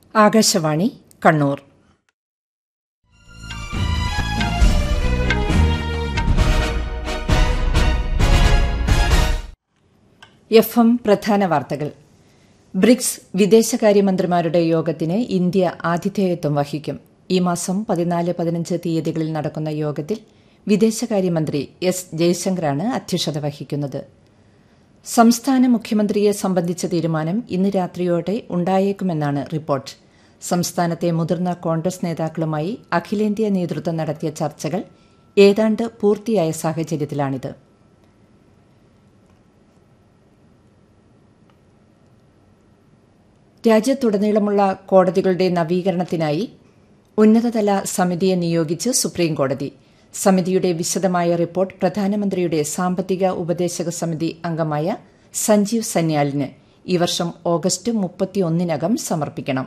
Akashvani Kannur F M പ്രധാന വാർത്തകൾ BRICS വിദേശകാര്യമന്ത്രിമാരുടെ യോഗത്തിന് ഇന്ത്യ ആതിഥേയത്വം വഹിക്കും ഈ മാസം പതിനാല് പതിനഞ്ച് തീയതികളിൽ നടക്കുന്ന യോഗത്തിൽ വിദേശകാര്യമന്ത്രി എസ് ജയശങ്കറാണ് അധ്യക്ഷത വഹിക്കുന്നത് സംസ്ഥാന മുഖ്യമന്ത്രിയെ സംബന്ധിച്ച തീരുമാനം ഇന്ന് രാത്രിയോടെ ഉണ്ടായേക്കുമെന്നാണ് റിപ്പോർട്ട് സംസ്ഥാനത്തെ മുതിർന്ന കോൺഗ്രസ് നേതാക്കളുമായി അഖിലേന്ത്യാ നേതൃത്വം നടത്തിയ ചർച്ചകൾ ഏതാണ്ട് പൂർത്തിയായ സാഹചര്യത്തിലാണിത് രാജ്യത്തുടനീളമുള്ള കോടതികളുടെ നവീകരണത്തിനായി ഉന്നതതല സമിതിയെ നിയോഗിച്ച് സുപ്രീംകോടതി സമിതിയുടെ വിശദമായ റിപ്പോർട്ട് പ്രധാനമന്ത്രിയുടെ സാമ്പത്തിക ഉപദേശക സമിതി അംഗമായ സഞ്ജീവ് സന്യാലിന് ഈ വർഷം ഓഗസ്റ്റ് മുപ്പത്തിയൊന്നിനകം സമർപ്പിക്കണം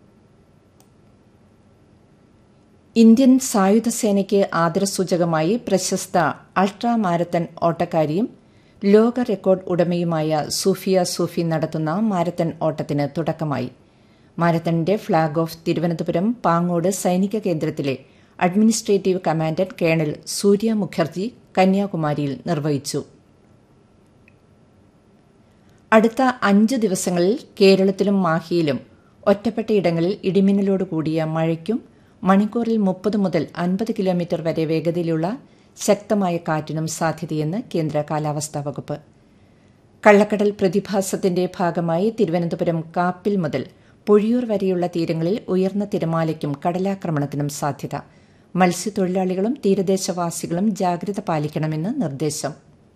ഇന്ത്യൻ സായുധ സേനയ്ക്ക് ആദരസൂചകമായി പ്രശസ്ത അൾട്രാ മാരത്തൺ ഓട്ടക്കാരിയും ലോക റെക്കോർഡ് ഉടമയുമായ സൂഫിയ സൂഫി നടത്തുന്ന മാരത്തൺ ഓട്ടത്തിന് തുടക്കമായി മാരത്തണിന്റെ ഫ്ളാഗ് ഓഫ് തിരുവനന്തപുരം പാങ്ങോട് സൈനിക കേന്ദ്രത്തിലെ administrative commandant colonel Surya Mukherjee കന്യാകുമാരിയിൽ നിർവഹിച്ചു അടുത്ത അഞ്ച് ദിവസങ്ങളിൽ കേരളത്തിലും മാഹിയിലും ഒറ്റപ്പെട്ടയിടങ്ങളിൽ ഇടിമിന്നലോട് കൂടിയ മഴയ്ക്കും മണിക്കൂറിൽ മുപ്പത് മുതൽ അൻപത് കിലോമീറ്റർ വരെ വേഗതയിലുള്ള ശക്തമായ കാറ്റിനും സാധ്യതയെന്ന് കേന്ദ്ര കാലാവസ്ഥാ വകുപ്പ് കള്ളക്കടൽ പ്രതിഭാസത്തിന്റെ ഭാഗമായി തിരുവനന്തപുരം കാപ്പിൽ മുതൽ പൊഴിയൂർ വരെയുള്ള തീരങ്ങളിൽ ഉയർന്ന തിരമാലയ്ക്കും കടലാക്രമണത്തിനും സാധ്യത മത്സ്യത്തൊഴിലാളികളും തീരദേശവാസികളും ജാഗ്രത പാലിക്കണമെന്ന് നിർദ്ദേശം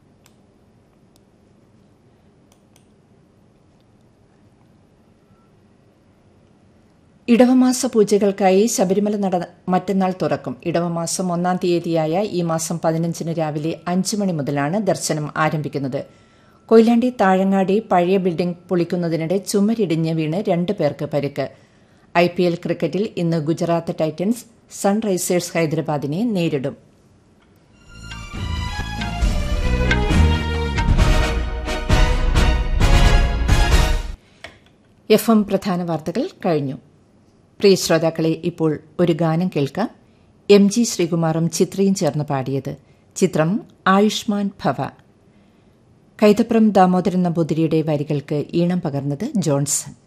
ഇടവമാസ പൂജകൾക്കായി ശബരിമല നട മറ്റന്നാൾ തുറക്കും ഇടവമാസം ഒന്നാം തീയതിയായ ഈ മാസം പതിനഞ്ചിന് രാവിലെ അഞ്ച് മണി മുതലാണ് ദർശനം ആരംഭിക്കുന്നത് കൊയിലാണ്ടി താഴങ്ങാടി പഴയ ബിൽഡിംഗ് പൊളിക്കുന്നതിനിടെ ചുമരിടിഞ്ഞ് വീണ് രണ്ട് പേർക്ക് പരിക്ക് ഐ പി എൽ ക്രിക്കറ്റിൽ ഇന്ന് ഗുജറാത്ത് ടൈറ്റൻസ് സൺറൈസേഴ്സ് ഹൈദരാബാദിനെ നേരിടും എഫ് എം പ്രധാന വാർത്തകൾ കഴിഞ്ഞു പ്രിയ ശ്രോതാക്കളെ ഇപ്പോൾ ഒരു ഗാനം കേൾക്കാം എം ജി ശ്രീകുമാറും ചിത്രയും ചേർന്ന് പാടിയത് ചിത്രം ആയുഷ്മാൻ ഭവ കൈതപ്രം ദാമോദരൻ നമ്പൂതിരിയുടെ വരികൾക്ക് ഈണം പകർന്നത് ജോൺസൺ